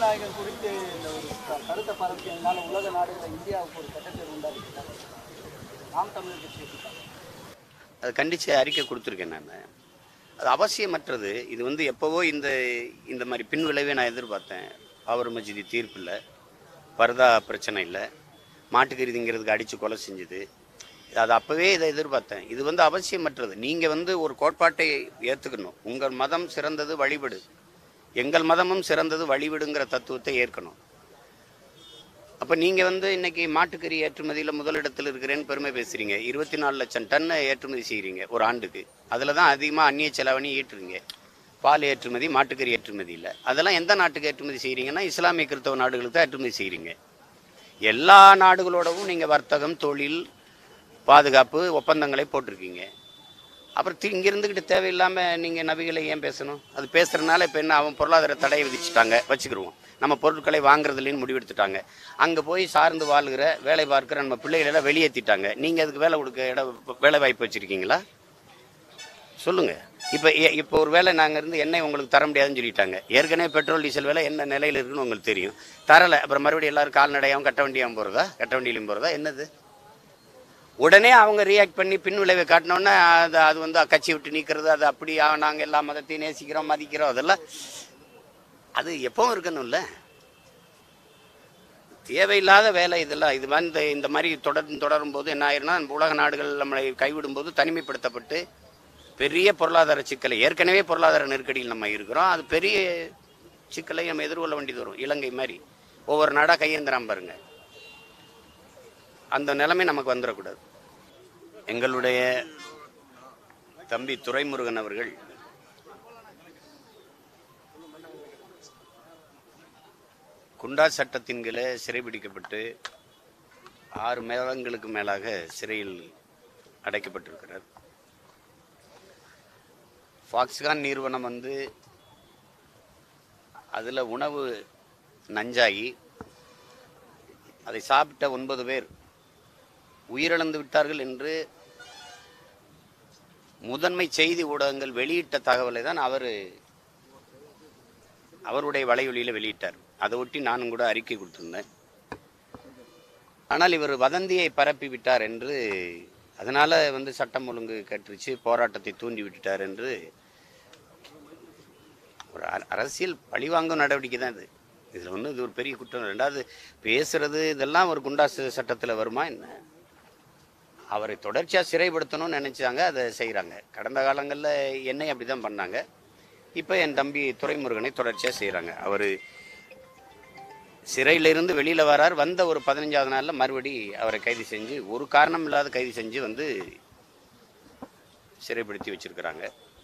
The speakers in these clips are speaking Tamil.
ஜனநாயகம் குறித்து இந்த ஒரு க- கருத்தை பரப்பியதுனால உலக நாடுகளில் இந்தியாவுக்கு ஒரு கட்டத்தை உண்டாக்கிட்டாங்க நாம் தமிழர் கட்சி எப்படி பார்க்குறீங்க? அது கண்டித்து அறிக்கை கொடுத்துருக்கேன் நான் அது அவசியமற்றது இது வந்து எப்போவோ இந்த இந்த மாதிரி பின் விளைவை நான் எதிர்பார்த்தேன் பாபர் மஸ்ஜிதி தீர்ப்பு இல்லை பரதா பிரச்சனை இல்லை மாட்டுக்கறிதுங்கிறதுக்கு அடித்து கொலை செஞ்சுது அது அப்போவே இதை எதிர்பார்த்தேன் இது வந்து அவசியமற்றது நீங்கள் வந்து ஒரு கோட்பாட்டை ஏற்றுக்கணும் உங்கள் மதம் சிறந்தது வழிபடு எங்கள் மதமும் சிறந்தது வழிவிடுங்கிற தத்துவத்தை ஏற்கணும் அப்போ நீங்கள் வந்து இன்னைக்கு மாட்டுக்கறி ஏற்றுமதியில் முதலிடத்தில் இருக்கிறேன்னு பெருமை பேசுகிறீங்க இருபத்தி நாலு லட்சம் டன்னை ஏற்றுமதி செய்கிறீங்க ஒரு ஆண்டுக்கு அதில் தான் அதிகமாக அந்நிய செலவணி ஈட்டுறீங்க பால் ஏற்றுமதி மாட்டுக்கறி ஏற்றுமதி இல்லை அதெல்லாம் எந்த நாட்டுக்கு ஏற்றுமதி செய்கிறீங்கன்னா இஸ்லாமிய கிறிஸ்தவ நாடுகளுக்கு தான் ஏற்றுமதி செய்கிறீங்க எல்லா நாடுகளோடவும் நீங்கள் வர்த்தகம் தொழில் பாதுகாப்பு ஒப்பந்தங்களை போட்டிருக்கீங்க அப்புறம் தி- இங்க இருந்துக்கிட்டு தேவையில்லாமல் நீங்கள் நபிகளை ஏன் பேசணும் அது பேசுகிறதுனால இப்போ என்ன அவன் பொருளாதார தடையை விதிச்சிட்டாங்க வச்சுக்கிருவோம் நம்ம பொருட்களை வாங்குறதுலேன்னு முடிவெடுத்துட்டாங்க அங்கே போய் சார்ந்து வாழ்கிற வேலை பார்க்குற நம்ம பிள்ளைகளை எல்லாம் வெளியேற்றிட்டாங்க நீங்கள் அதுக்கு வேலை கொடுக்க இடம் வேலை வாய்ப்பு வச்சுருக்கீங்களா சொல்லுங்க இப்போ இப்போ ஒரு வேளை நாங்கள் இருந்து எண்ணெய் உங்களுக்கு தர முடியாதுன்னு சொல்லிட்டாங்க ஏற்கனவே பெட்ரோல் டீசல் விலை என்ன நிலையில் இருக்குன்னு உங்களுக்கு தெரியும் தரலை அப்புறம் மறுபடியும் எல்லாரும் கால்நடையாகவும் கட்ட வண்டியாகவும் போகிறதா கட்ட வண்டியிலையும் போகிறதா என்னது உடனே அவங்க ரியாக்ட் பண்ணி பின் விளைவை காட்டினோன்னே அது அது வந்து கட்சி விட்டு நீக்கிறது அது அப்படி நாங்கள் எல்லா மதத்தையும் நேசிக்கிறோம் மதிக்கிறோம் அதெல்லாம் அது எப்பவும் இருக்கணும்ல தேவையில்லாத வேலை இதெல்லாம் இது மாதிரி இந்த இந்த மாதிரி தொடர்ந்து தொடரும் போது என்ன ஆயிரும்னா உலக நாடுகள் நம்மளை கைவிடும் போது தனிமைப்படுத்தப்பட்டு பெரிய பொருளாதார சிக்கலை ஏற்கனவே பொருளாதார நெருக்கடியில் நம்ம இருக்கிறோம் அது பெரிய சிக்கலை நம்ம எதிர்கொள்ள வேண்டியது வரும் இலங்கை மாதிரி ஒவ்வொரு நாடாக கையேந்திராம பாருங்க அந்த நிலைமை நமக்கு வந்துடக்கூடாது எங்களுடைய தம்பி துரைமுருகன் அவர்கள் குண்டா சட்டத்தின் கீழே சிறைபிடிக்கப்பட்டு ஆறு மாதங்களுக்கு மேலாக சிறையில் அடைக்கப்பட்டிருக்கிறார் ஃபாக்ஸ்கான் நிறுவனம் வந்து அதில் உணவு நஞ்சாகி அதை சாப்பிட்ட ஒன்பது பேர் உயிரிழந்து விட்டார்கள் என்று முதன்மை செய்தி ஊடகங்கள் வெளியிட்ட தகவலை தான் அவர் அவருடைய வலையொலியில் வெளியிட்டார் அதை ஒட்டி நானும் கூட அறிக்கை கொடுத்திருந்தேன் ஆனால் இவர் வதந்தியை பரப்பி விட்டார் என்று அதனால வந்து சட்டம் ஒழுங்கு கற்றுச்சு போராட்டத்தை தூண்டி விட்டுட்டார் என்று ஒரு அர- அரசியல் பழிவாங்கும் நடவடிக்கை தான் இது இதில் ஒன்றும் இது ஒரு பெரிய குற்றம் ரெண்டாவது பேசுறது இதெல்லாம் ஒரு குண்டாசு சட்டத்தில் வருமா என்ன அவரை தொடர்ச்சியாக சிறைப்படுத்தணும்னு நினைச்சாங்க அதை செய்கிறாங்க கடந்த காலங்களில் என்னை அப்படி தான் பண்ணாங்க இப்போ என் தம்பி துரைமுருகனை தொடர்ச்சியாக செய்கிறாங்க அவர் சிறையிலிருந்து வெளியில் வரார் வந்த ஒரு பதினஞ்சாவது நாளில் மறுபடி அவரை கைது செஞ்சு ஒரு காரணம் இல்லாத கைது செஞ்சு வந்து சிறைப்படுத்தி வச்சிருக்கிறாங்க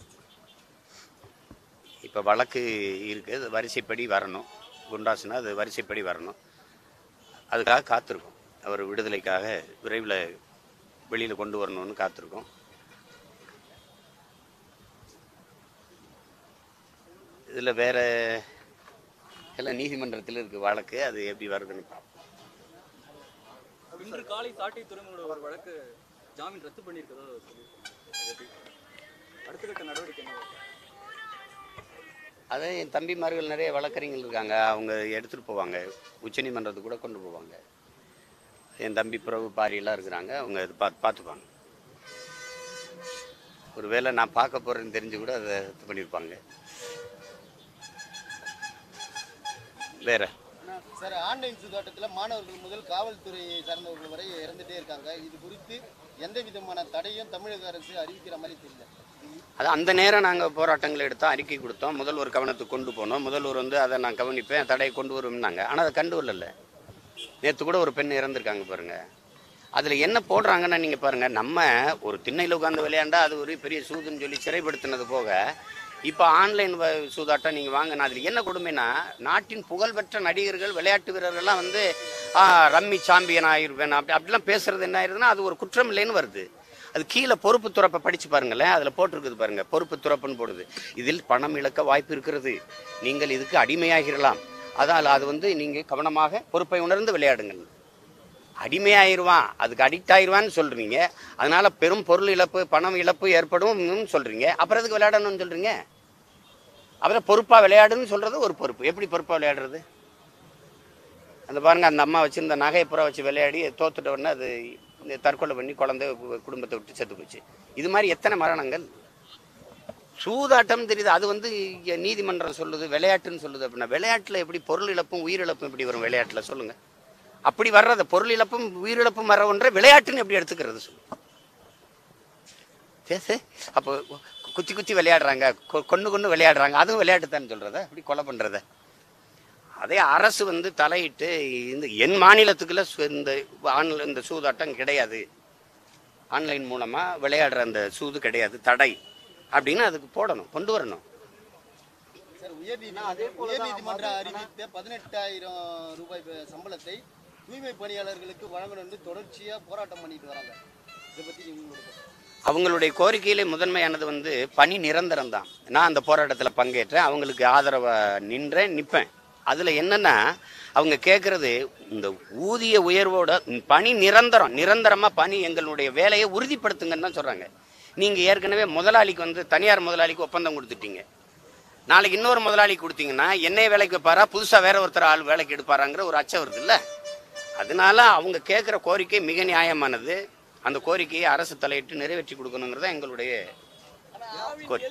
இப்போ வழக்கு இருக்குது அது வரிசைப்படி வரணும் குண்டாசுனா அது வரிசைப்படி வரணும் அதுக்காக காத்திருக்கோம் அவர் விடுதலைக்காக விரைவில் வெளியில் கொண்டு வரணும்னு காத்திருக்கோம் இதில் வேற எல்லாம் நீதிமன்றத்தில் இருக்கு வழக்கு அது எப்படி வருதுன்னு பார்ப்போம் இன்று காலை சாட்டை துறைமுக ஒரு வழக்கு ஜாமீன் ரத்து பண்ணியிருக்கதா சொல்லியிருக்காங்க அது எப்படி? அடுத்த கட்ட நடவடிக்கை என்ன அதை என் தம்பிமார்கள் நிறைய வழக்கறிஞர்கள் இருக்காங்க அவங்க எடுத்துகிட்டு போவாங்க உச்சநீதிமன்றத்துக்கு கூட கொண்டு போவாங்க என் தம்பி பிரபு பாரியெல்லாம் இருக்கிறாங்க அவங்க இது பார்த்து பார்த்துப்பாங்க ஒருவேளை நான் பார்க்க போகிறேன்னு தெரிஞ்சு கூட அதை இது பண்ணியிருப்பாங்க வேற சார் ஆன்லைன் சூதாட்டத்தில் மாணவர்கள் முதல் காவல்துறையை சார்ந்தவர்கள் வரை இறந்துட்டே இருக்காங்க இது குறித்து எந்த விதமான தடையும் தமிழக அரசு அறிவிக்கிற மாதிரி தெரியல அது அந்த நேரம் நாங்கள் போராட்டங்கள் எடுத்தோம் அறிக்கை கொடுத்தோம் முதல்வர் கவனத்துக்கு கொண்டு போனோம் முதல்வர் வந்து அதை நான் கவனிப்பேன் தடையை கொண்டு வரும்னாங்க ஆனால் அதை கண்டு வரல நேற்று கூட ஒரு பெண் இறந்துருக்காங்க பாருங்க அதில் என்ன போடுறாங்கன்னா நீங்கள் பாருங்கள் நம்ம ஒரு திண்ணையில் உட்காந்து விளையாண்டா அது ஒரு பெரிய சூதுன்னு சொல்லி சிறைப்படுத்தினது போக இப்போ ஆன்லைன் சூதாட்டம் நீங்கள் வாங்கினா அதில் என்ன கொடுமைனா நாட்டின் புகழ்பெற்ற நடிகர்கள் விளையாட்டு வீரர்கள்லாம் வந்து ஆ, ரம்மி சாம்பியன் ஆயிருவேன் அப்படி அப்படிலாம் பேசுறது என்ன ஆயிருதுன்னா அது ஒரு குற்றம் இல்லைன்னு வருது அது கீழே பொறுப்பு துறப்பை படிச்சு பாருங்களேன் அதில் போட்டிருக்குது பாருங்க பொறுப்பு துறப்புன்னு போடுது இதில் பணம் இழக்க வாய்ப்பு இருக்கிறது நீங்கள் இதுக்கு அடிமையாகிடலாம் அதால் அது வந்து நீங்கள் கவனமாக பொறுப்பை உணர்ந்து விளையாடுங்கள் அடிமையாயிருவான் அதுக்கு அடிக்ட் ஆயிருவான்னு சொல்றீங்க அதனால பெரும் பொருள் இழப்பு பணம் இழப்பு ஏற்படும் சொல்றீங்க அப்புறம் எதுக்கு விளையாடணும்னு சொல்றீங்க அப்புறம் பொறுப்பா விளையாடுன்னு சொல்றது ஒரு பொறுப்பு எப்படி பொறுப்பா விளையாடுறது அந்த பாருங்க அந்த அம்மா வச்சிருந்த நகையை புறா வச்சு விளையாடி தோத்துட்ட உடனே அது இந்த தற்கொலை பண்ணி குழந்தை கு- குடும்பத்தை விட்டு செத்து போச்சு இது மாதிரி எத்தனை மரணங்கள் சூதாட்டம் தெரியுது அது வந்து இங்க நீதிமன்றம் சொல்லுது விளையாட்டுன்னு சொல்லுது அப்படின்னா விளையாட்டுல எப்படி பொருள் இழப்பும் உயிரிழப்பும் எப்படி வரும் விளையாட்டுல சொல்லுங்க அப்படி வர்றத பொருள் இழப்பும் உயிரிழப்பும் வர ஒன்றை விளையாட்டுன்னு எப்படி எடுத்துக்கிறது சொல்லுங்க பேசு அப்போ குத்தி குத்தி விளையாடுறாங்க கொ- கொன்னு கொன்னு விளையாடுறாங்க அதுவும் விளையாட்டு தான் சொல்றத இப்படி கொலை பண்றத அதே அரசு வந்து தலையிட்டு இந்த என் மாநிலத்துக்குள்ள சு- இந்த ஆன்ல இந்த சூதாட்டம் கிடையாது ஆன்லைன் மூலமா விளையாடுற அந்த சூது கிடையாது தடை அப்படின்னு அதுக்கு போடணும் கொண்டு வரணும் சார் உயர்நீதி உயர்நீதிமன்றம் அறிவித்த பதினெட்டாயிரம் ரூபாய் ப- சம்பளத்தை தூய்மை பணியாளர்களுக்கு வழங்கணும்னு தொடர்ச்சியா போராட்டம் பண்ணிட்டு வராங்க இதை பத்தி நீங்க உங்களுக்கு அவங்களுடைய கோரிக்கையிலே முதன்மையானது வந்து பணி நிரந்தரம் தான் நான் அந்த போராட்டத்தில் பங்கேற்றேன் அவங்களுக்கு ஆதரவாக நின்றேன் நிற்பேன் அதில் என்னன்னா அவங்க கேட்குறது இந்த ஊதிய உயர்வோட பணி நிரந்தரம் நிரந்தரமாக பணி எங்களுடைய வேலையை உறுதிப்படுத்துங்கன்னு தான் சொல்கிறாங்க நீங்கள் ஏற்கனவே முதலாளிக்கு வந்து தனியார் முதலாளிக்கு ஒப்பந்தம் கொடுத்துட்டீங்க நாளைக்கு இன்னொரு முதலாளி கொடுத்தீங்கன்னா என்னைய வேலைக்கு வைப்பாரா புதுசாக வேற ஒருத்தர் ஆள் வேலைக்கு எடுப்பாராங்கிற ஒரு அச்சம் வருதுல்ல அதனால அவங்க கேட்குற கோரிக்கை மிக நியாயமானது அந்த கோரிக்கையை அரசு தலையிட்டு நிறைவேற்றி கொடுக்கணுங்கிறது தான் எங்களுடைய கோரி-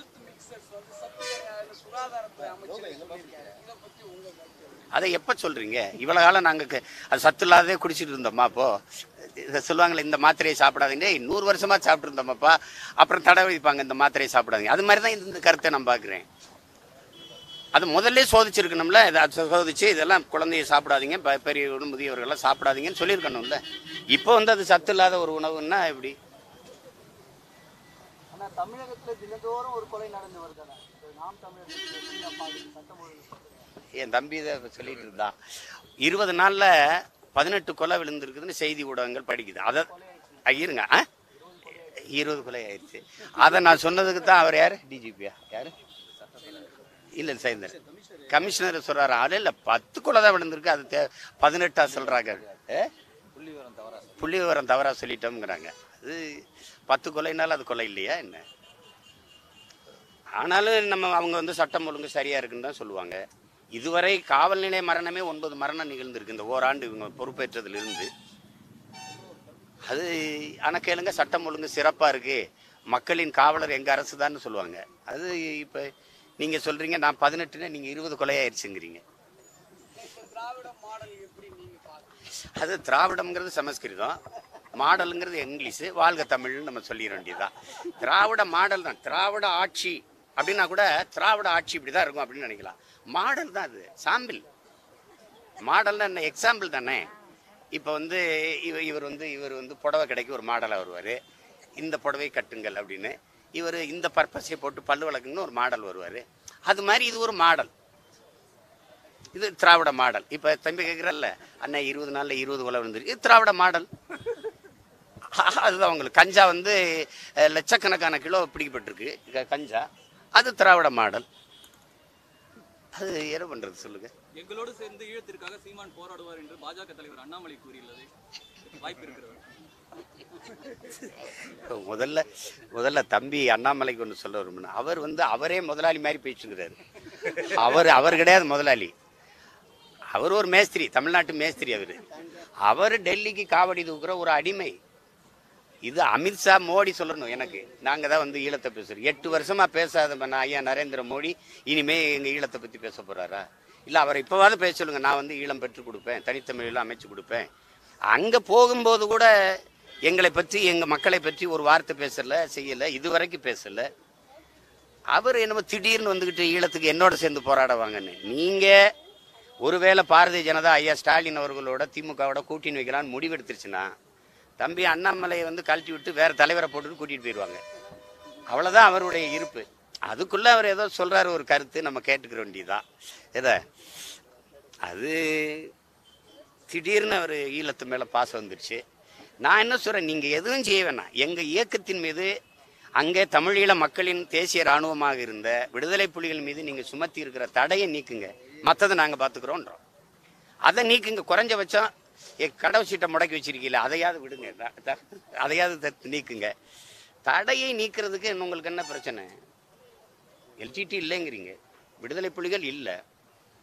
அதை எப்போ சொல்றீங்க இவ்வளோ காலம் நாங்கள் அது சத்து இல்லாததே குடிச்சிட்டு இருந்தோம்மா அப்போ இதை சொல்லுவாங்களே இந்த மாத்திரையை சாப்பிடாதீங்க டேய், நூறு வருஷமா சாப்பிட்டு இருந்தோம்ப்பா அப்புறம் தடை விதிப்பாங்க இந்த மாத்திரையை சாப்பிடாதீங்க அது மாதிரி தான் இந்த கருத்தை நான் பார்க்குறேன் அது முதல்ல சோதிச்சிருக்கணும்ல இதை அது சோதிச்சு இதெல்லாம் குழந்தைய சாப்பிடாதீங்க பெ- பெரியவர்கள் முதியவர்கள்லாம் சாப்பிடாதீங்கன்னு சொல்லியிருக்கணும்ல இப்போ வந்து அது சத்து இல்லாத ஒரு உணவுன்னா எப்படி ஆனா தமிழகத்துல தினந்தோறும் ஒரு கொலை நடந்து வருதுண்ணா இது நாம் தமிழகத்துல எப்படி நான் பாக்குறது சட்டம் ஒழுங்கு என் தம்பி இதை சொல்லிட்டு இருந்தான் இருபது நாள்ல பதினெட்டு கொலை விழுந்திருக்குதுன்னு செய்தி ஊடகங்கள் படிக்குது அதை அ, இருங்க ஆ? இருபது கொலை ஆயிடுச்சு அதை நான் சொன்னதுக்கு தான் அவர் யாரு டிஜிபியா யாரு இல்ல சேந்தர் கமிஷனர் சொல்றாரு அது இல்ல பத்து கொலை தான் விழுந்திருக்கு அது தே- பதினெட்டா சொல்றாங்க ஏ? புள்ளி விவரம் தவறா சொல்லிட்டோம்ங்கிறாங்க அது பத்து கொலைனால அது கொலை இல்லையா என்ன ஆனாலும் நம்ம அவங்க வந்து சட்டம் ஒழுங்கு சரியா இருக்குன்னு தான் சொல்லுவாங்க இதுவரை காவல் நிலைய மரணமே ஒன்பது மரணம் நிகழ்ந்திருக்கு இந்த ஓராண்டு இவங்க பொறுப்பேற்றதிலிருந்து அது ஆனா கேளுங்க சட்டம் ஒழுங்கு சிறப்பா இருக்கு மக்களின் காவலர் எங்க அரசு தான் சொல்லுவாங்க அது இப்ப நீங்க சொல்றீங்க நான் பதினெட்டுன்னு நீங்க இருபது கொலையாயிருச்சுங்கிறீங்க அது திராவிடம்ங்கிறது சமஸ்கிருதம் மாடலுங்கிறது இங்கிலீஷு வாழ்க தமிழ்னு நம்ம சொல்லிட வேண்டியதுதான் திராவிட மாடல் தான் திராவிட ஆட்சி அப்படின்னா கூட திராவிட ஆட்சி இப்படி தான் இருக்கும் அப்படின்னு நினைக்கலாம் மாடல் தான் அது சாம்பிள் மாடல்னா என்ன எக்ஸாம்பிள் தானே இப்போ வந்து இவ இவர் வந்து இவர் வந்து புடவை கடைக்கு ஒரு மாடலாக வருவார் இந்த புடவை கட்டுங்கள் அப்படின்னு இவர் இந்த பர்பஸை போட்டு பல்லு வழக்குன்னு ஒரு மாடல் வருவார் அது மாதிரி இது ஒரு மாடல் இது திராவிட மாடல் இப்போ தம்பி கேட்குறல்ல அண்ணா இருபது நாளில் இருபது கொலை விழுந்துருக்கு இது திராவிட மாடல் அதுதான் உங்களுக்கு கஞ்சா வந்து அஹ், லட்சக்கணக்கான கிலோ பிடிக்கப்பட்டிருக்கு க- கஞ்சா அது திராவிட மாடல் அது என்ன பண்ணுறது சொல்லுங்க எங்களோடு சேர்ந்து ஈழத்திற்காக சீமான் போராடுவார் என்று பாஜக தலைவர் அண்ணாமலை கூறியுள்ளது வாய்ப்பு இருக்கிறது முதல்ல முதல்ல தம்பி அண்ணாமலைக்கு ஒன்று சொல்ல விரும்பினா அவர் வந்து அவரே முதலாளி மாதிரி பேசுகிறாரு அவர் அவர் கிடையாது முதலாளி அவர் ஒரு மேஸ்திரி தமிழ்நாட்டு மேஸ்திரி அவர் அவர் டெல்லிக்கு காவடி தூக்குற ஒரு அடிமை இது அமித்ஷா மோடி சொல்லணும் எனக்கு நாங்கள் தான் வந்து ஈழத்தை பேசுகிறோம் எட்டு வருஷமா பேசாத ம- ஐயா நரேந்திர மோடி இனிமே எங்கள் ஈழத்தை பற்றி பேச போறாரா இல்லை அவர் இப்போவாவது பேச சொல்லுங்க நான் வந்து ஈழம் பெற்றுக் கொடுப்பேன் தனித்தமிழில் அமைச்சு கொடுப்பேன் அங்கே போகும்போது கூட எங்களை பற்றி எங்கள் மக்களை பற்றி ஒரு வார்த்தை பேசலை செய்யலை இதுவரைக்கும் பேசலை அவர் என்னமோ திடீர்னு வந்துக்கிட்டு ஈழத்துக்கு என்னோட சேர்ந்து போராட வாங்கன்னு நீங்கள் ஒருவேளை பாரதிய ஜனதா ஐயா ஸ்டாலின் அவர்களோட திமுகவோட கூட்டணி வைக்கலான்னு முடிவெடுத்துருச்சுன்னா தம்பி அண்ணாமலையை வந்து கழட்டி விட்டு வேற தலைவரை போட்டுட்டு கூட்டிட்டு போயிடுவாங்க அவ்வளவுதான் அவருடைய இருப்பு அதுக்குள்ள அவர் ஏதோ சொல்றாரு ஒரு கருத்து நம்ம கேட்டுக்கிற வேண்டியதுதான் எதை அது திடீர்னு அவர் ஈழத்து மேல பாசம் வந்துருச்சு நான் என்ன சொல்றேன் நீங்க எதுவும் செய்ய வேணாம் எங்க இயக்கத்தின் மீது அங்கே தமிழீழ மக்களின் தேசிய இராணுவமாக இருந்த விடுதலை புலிகள் மீது நீங்க சுமத்தி இருக்கிற தடையை நீக்குங்க மற்றதை நாங்க பாத்துக்கிறோன்றோம் அதை நீக்குங்க குறைஞ்சபட்சம் என் கடவு சீட்டை முடக்கி வச்சிருக்கீங்களா அதையாவது விடுங்க த- த- அதையாவது த- நீக்குங்க தடையை நீக்கிறதுக்கு இன்னும் உங்களுக்கு என்ன பிரச்சனை எல்டிடி இல்லைங்கிறீங்க விடுதலை புலிகள் இல்லை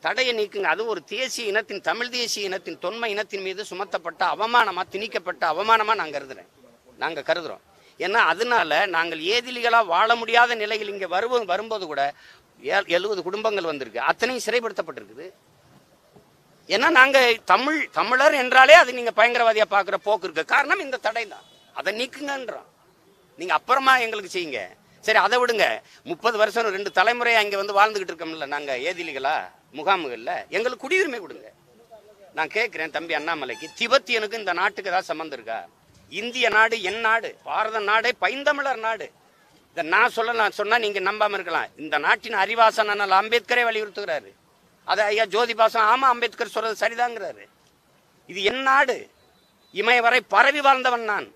தடையை நீக்குங்க அது ஒரு தேசிய இனத்தின் தமிழ் தேசிய இனத்தின் தொன்மை இனத்தின் மீது சுமத்தப்பட்ட அவமானமா திணிக்கப்பட்ட அவமானமா நான் கருதுறேன் நாங்க கருதுறோம் ஏன்னா அதனால நாங்கள் ஏதிலிகளா வாழ முடியாத நிலையில் இங்க வருவோம் வரும்போது கூட ஏ- எழுபது குடும்பங்கள் வந்திருக்கு அத்தனையும் சிறைப்படுத்தப்பட்டிருக்குது ஏன்னா நாங்க தமிழ் தமிழர் என்றாலே அது நீங்க பயங்கரவாதியா பாக்குற போக்கு இருக்கு காரணம் இந்த தடை தான் அதை நீக்குங்கன்றோம் நீங்க அப்புறமா எங்களுக்கு செய்யுங்க சரி அதை விடுங்க முப்பது வருஷம் ரெண்டு தலைமுறையா இங்க வந்து வாழ்ந்துகிட்டு இருக்கோம்ல நாங்க ஏதிலிகளா முகாமுகள்ல எங்களுக்கு குடியுரிமை கொடுங்க நான் கேட்கிறேன் தம்பி அண்ணாமலைக்கு திபெத்தியனுக்கு இந்த நாட்டுக்கு ஏதாவது சம்மந்தம் இருக்கா இந்திய நாடு என் நாடு பாரத நாடே பைந்தமிழர் நாடு இதை நான் சொல்லலாம் சொன்னா நீங்க நம்பாம இருக்கலாம் இந்த நாட்டின் அறிவாசன் அண்ணல் அம்பேத்கரே வலியுறுத்துகிறாரு அதை ஐயா ஜோதிபாசன் ஆமா அம்பேத்கர் சொல்றது சரிதாங்கிறாரு இது என் நாடு இமய வரை பரவி வாழ்ந்தவன் நான்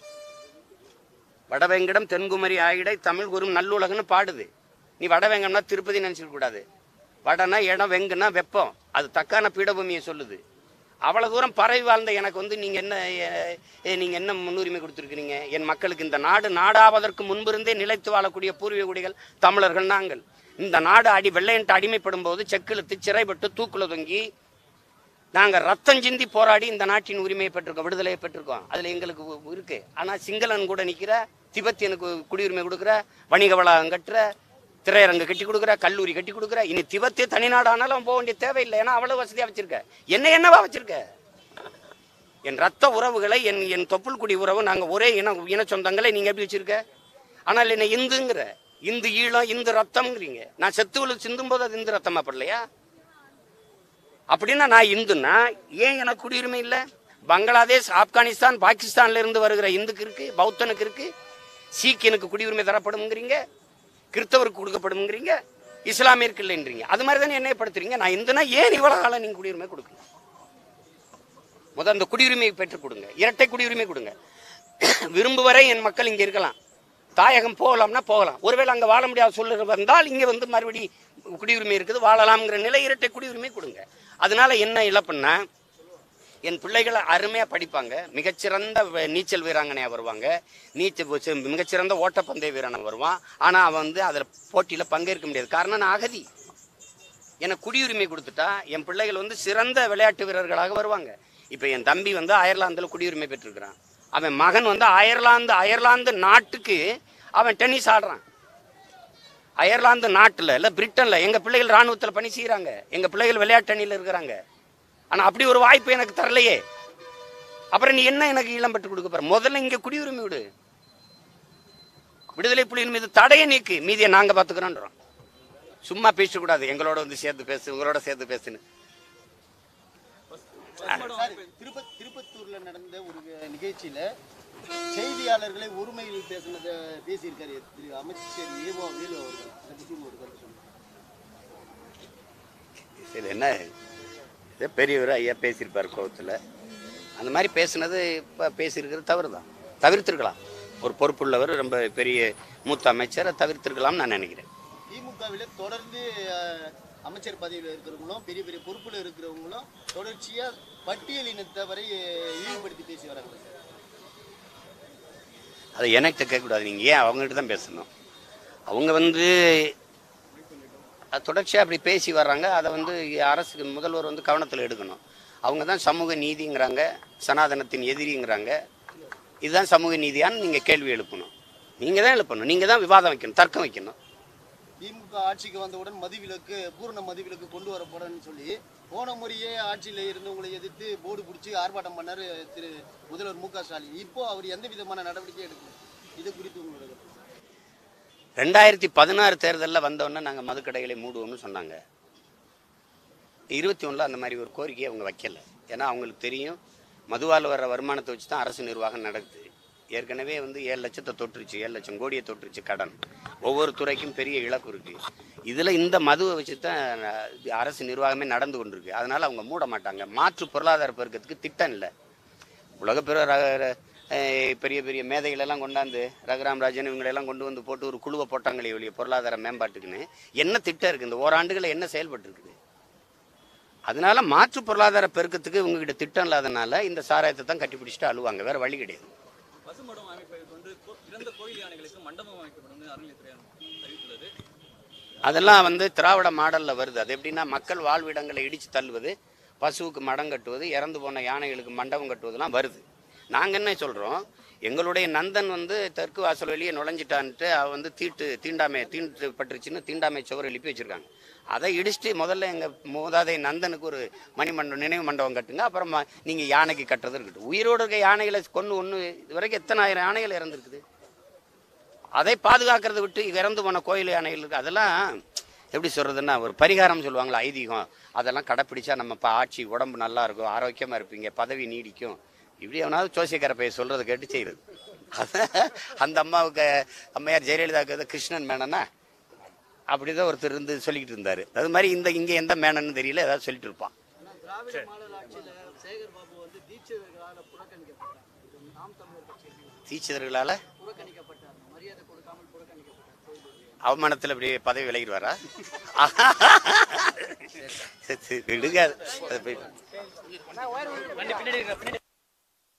வடவேங்கடம் தென்குமரி ஆயிடை தமிழ் குரும் நல்லுலகன்னு பாடுது நீ வடவேங்கம்னா திருப்பதி நினைச்சிக்க கூடாது வடனா இடம் வெங்குனா வெப்பம் அது தக்கான பீடபூமியை சொல்லுது அவ்வளவு தூரம் பரவி வாழ்ந்த எனக்கு வந்து நீங்க என்ன எ- எ- நீங்க என்ன முன்னுரிமை கொடுத்துருக்கீங்க என் மக்களுக்கு இந்த நாடு நாடாவதற்கு முன்பிருந்தே நிலைத்து வாழக்கூடிய பூர்வீக குடிகள் தமிழர்கள் நாங்கள் இந்த நாடு அடி வெள்ளையன்ட்டு அடிமைப்படும் போது செக்கிழுத்து சிறைப்பட்டு தூக்குல தொங்கி நாங்க ரத்தம் சிந்தி போராடி இந்த நாட்டின் உரிமையை பெற்றிருக்கோம் விடுதலையை பெற்றிருக்கோம் அதுல எங்களுக்கு உ- இருக்கு ஆனா சிங்களன் கூட நிக்கிற திபெத்தியனுக்கு குடியுரிமை கொடுக்குற வணிக வளாகம் கட்டுற திரையரங்கு கட்டி கொடுக்குற கல்லூரி கட்டி கொடுக்குற இனி திபெத்தே தனிநாடானாலும் அவன் போக வேண்டிய தேவையில்லை ஏன்னா அவ்வளவு வசதியா வச்சிருக்க என்ன என்னவா வச்சிருக்க என் ரத்த உறவுகளை என் என் தொப்புள் குடி உறவு நாங்க ஒரே இன இன சொந்தங்களை நீங்க எப்படி வச்சிருக்க ஆனால் என்ன இந்துங்கிற இந்து ஈழம் இந்து ரத்தம்ங்கிறீங்க நான் செத்துவலு சிந்தும் போது அது இந்து ரத்தமா படலையா அப்படின்னா நான் இந்துன்னா ஏன் எனக்கு குடியுரிமை இல்லை பங்களாதேஷ் ஆப்கானிஸ்தான் பாகிஸ்தான்ல இருந்து வருகிற இந்துக்கு இருக்கு பௌத்தனுக்கு இருக்கு சீக்கியனுக்கு குடியுரிமை தரப்படும்ங்கிறீங்க கிறிஸ்தவருக்கு கொடுக்கப்படும்ங்கிறீங்க இஸ்லாமியருக்கு இல்லைன்றீங்க அது மாதிரி தானே என்னைய படுத்துறீங்க நான் இந்துனா ஏன் இவ்வளவு காலம் நீங்க குடியுரிமை கொடுக்கணும் முதல் அந்த குடியுரிமையை பெற்றுக் கொடுங்க இரட்டை குடியுரிமை கொடுங்க விரும்புவரை என் மக்கள் இங்க இருக்கலாம் தாயகம் போகலாம்னா போகலாம் ஒருவேளை அங்க வாழ முடியாத சூழ்நிலை வந்தால் இங்க வந்து மறுபடி குடியுரிமை இருக்குது வாழலாம்ங்கிற நிலை இரட்டை குடியுரிமை கொடுங்க அதனால என்ன இழப்புன்னா என் பிள்ளைகள் அருமையா படிப்பாங்க மிகச்சிறந்த வ- நீச்சல் வீராங்கனையா வருவாங்க நீச்சல் வச்சு மிகச்சிறந்த ஓட்டப்பந்தய வீரனா வருவான் ஆனா அவன் வந்து அதுல போட்டியில பங்கேற்க முடியாது காரணம் நான் அகதி எனக்கு குடியுரிமை கொடுத்துட்டா என் பிள்ளைகள் வந்து சிறந்த விளையாட்டு வீரர்களாக வருவாங்க இப்போ என் தம்பி வந்து அயர்லாந்தில் குடியுரிமை பெற்றிருக்கிறான் அவன் மகன் வந்து அயர்லாந்து அயர்லாந்து நாட்டுக்கு அவன் டென்னிஸ் ஆடுறான் அயர்லாந்து நாட்டில் இல்லை பிரிட்டனில் எங்கள் பிள்ளைகள் ராணுவத்தில் பணி செய்கிறாங்க எங்கள் பிள்ளைகள் விளையாட்டு அணியில் இருக்கிறாங்க ஆனால் அப்படி ஒரு வாய்ப்பு எனக்கு தரலையே அப்புறம் நீ என்ன எனக்கு ஈழம் பெற்று கொடுக்க போற முதல்ல இங்கே குடியுரிமை விடு விடுதலை புலியின் மீது தடையை நீக்கு மீதியை நாங்கள் பார்த்துக்கிறோன்றோம் சும்மா பேசக்கூடாது எங்களோட வந்து சேர்த்து பேசு உங்களோட சேர்த்து பேசுன்னு சார், திருப்ப திருப்பத்தூர்ல நடந்த ஒரு நிகழ்ச்சியில செய்தியாளர்களை ஒருமையில் பேசினதை பேசியிருக்காரு திரு அமைச்சர் ஏவோ வேலு அவர்கள் அதை பத்தி ஒரு கருத்து சொல்லுங்க இது என்ன இது பெரியவர் ஐயா பேசியிருப்பார் கோவத்தில் அந்த மாதிரி பேசுனது இப்போ பேசியிருக்கிறது தவறு தான் தவிர்த்திருக்கலாம் ஒரு பொறுப்புள்ளவர் ரொம்ப பெரிய மூத்த அமைச்சரை தவிர்த்திருக்கலாம்னு நான் நினைக்கிறேன் திமுகவில் தொடர்ந்து அஹ், அமைச்சர் பதவியில் இருக்கிறவங்களும் பெரிய பெரிய பொறுப்புல இருக்கிறவங்களும் தொடர்ச்சியா பட்டியல் இனத்தவரை அஹ், இழிவுபடுத்தி பேசி வராங்க சார் அதை எனக்கு கேட்கக்கூடாது நீங்கள் ஏன் அவங்ககிட்ட தான் பேசணும் அவங்க வந்து அது தொடர்ச்சியாக அப்படி பேசி வர்றாங்க அதை வந்து அரசுக்கு முதல்வர் வந்து கவனத்தில் எடுக்கணும் அவங்க தான் சமூக நீதிங்கிறாங்க சனாதனத்தின் எதிரிங்கிறாங்க இதுதான் சமூக நீதியான்னு நீங்கள் கேள்வி எழுப்பணும் நீங்கள் தான் எழுப்பணும் நீங்கள் தான் விவாதம் வைக்கணும் தர்க்கம் வைக்கணும் திமுக ஆட்சிக்கு வந்தவுடன் மதுவிலக்கு பூரண மதுவிலக்கு கொண்டு வரப்படும்னு சொல்லி போன முறையே ஆட்சியில் இருந்தவங்களை எதிர்த்து போர்டு பிடிச்சி ஆர்ப்பாட்டம் பண்ணாரு திரு முதல்வர் மு க ஸ்டாலின் இப்போ அவர் எந்த விதமான நடவடிக்கை எடுக்கணும் இது குறித்து உங்களோட கருத்து. ரெண்டாயிரத்தி பதினாறு தேர்தலில் வந்தோடனே நாங்கள் மதுக்கடைகளை மூடுவோம்னு சொன்னாங்க இருபத்தி ஒன்றில் அந்த மாதிரி ஒரு கோரிக்கையை அவங்க வைக்கல ஏன்னா அவங்களுக்கு தெரியும் மதுவால் வர வருமானத்தை வச்சு தான் அரசு நிர்வாகம் நடக்குது ஏற்கனவே வந்து ஏழு லட்சத்தை தொற்றுச்சு ஏழு லட்சம் கோடியை தொற்றுச்சு கடன் ஒவ்வொரு துறைக்கும் பெரிய இழப்பு இருக்கு இதில் இந்த மதுவை வச்சு தான் அஹ், இது அரசு நிர்வாகமே நடந்து கொண்டிருக்கு அதனால அவங்க மூட மாட்டாங்க மாற்று பொருளாதார பெருக்கத்துக்கு திட்டம் இல்லை உலக பிற ர- ர- அஹ் பெரிய பெரிய மேதைகளெல்லாம் கொண்டாந்து ரகுராம் ராஜன் இவங்களெல்லாம் கொண்டு வந்து போட்டு ஒரு குழுவை போட்டாங்களே ஒழிய பொருளாதார மேம்பாட்டுக்குன்னு என்ன திட்டம் இருக்குது இந்த ஓராண்டுகளில் என்ன செயல்பட்டு இருக்குது அதனால மாற்று பொருளாதார பெருக்கத்துக்கு உங்ககிட்ட திட்டம் இல்லாதனால இந்த சாராயத்தை தான் கட்டி பிடிச்சிட்டு அழுவாங்க வேற வழி கிடையாது பசுமடம் அமைப்பதற்கு வந்து கோ- இறந்த கோயில் யானைகளுக்கு மண்டபம் அமைக்கப்படும் அறநிலையத்துறை அறிவித்துள்ளது அதெல்லாம் வந்து திராவிட மாடலில் வருது அது எப்படின்னா மக்கள் வாழ்விடங்களை இடித்து தள்ளுவது பசுவுக்கு மடம் கட்டுவது இறந்து போன யானைகளுக்கு மண்டபம் கட்டுவதெல்லாம் வருது நாங்கள் என்ன சொல்கிறோம் எங்களுடைய நந்தன் வந்து தெற்கு வாசல் வெளியே நுழைஞ்சிட்டான்ட்டு அவ வந்து தீட்டு தீண்டாமை தீண்டு பட்டுருச்சுன்னு தீண்டாமை சுவர் எழுப்பி வச்சிருக்காங்க அதை இடிச்சுட்டு முதல்ல எங்கள் மூதாதை நந்தனுக்கு ஒரு மணிமண்டபம் நினைவு மண்டபம் கட்டுங்க அப்புறமா நீங்கள் யானைக்கு கட்டுறது இருக்கட்டும் உயிரோடு இருக்க யானைகளை கொன்று ஒன்று இது வரைக்கும் எத்தனை ஆயிரம் யானைகள் இறந்துருக்குது அதை பாதுகாக்கிறத விட்டு இறந்து போன கோயில் யானைகள் இருக்கு அதெல்லாம் எப்படி சொல்றதுன்னா ஒரு பரிகாரம் சொல்லுவாங்களா ஐதீகம் அதெல்லாம் கடைப்பிடிச்சா நம்ம இப்போ ஆட்சி உடம்பு நல்லா இருக்கும் ஆரோக்கியமா இருப்பீங்க பதவி நீடிக்கும் இப்படி எவனாவது ஜோசியக்கார பையன் சொல்றதை கேட்டு செய்யுது அந்த அம்மாவுக்கு அம்மையார் ஜெயலலிதாவுக்கு ஏதோ கிருஷ்ணன் மேனனா அப்படிதான் ஒருத்தர் இருந்து சொல்லிக்கிட்டு இருந்தாரு அது மாதிரி இந்த இங்க எந்த மேனன்னு தெரியல ஏதாவது சொல்லிட்டு இருப்பான் ஆனா திராவிட மாடல் ஆட்சியில சேகர் பாபு வந்து தீட்சிதர்களால புறக்கணிக்கப்பட்டார் இது நாம் தமிழர் கட்சியில் டீச்சர்களால புறக்கணிக்கப்பட்டார் மரியாதை கொடுக்காமல் புறக்கணிக்கப்பட்டார் கோயிலுக்கு. அவமானத்தில் இப்படி பதவி விலகிடுவாரா சரி, சரி, விடுங்க அதை போய் பின்னாடி இருக்க, பின்னாடி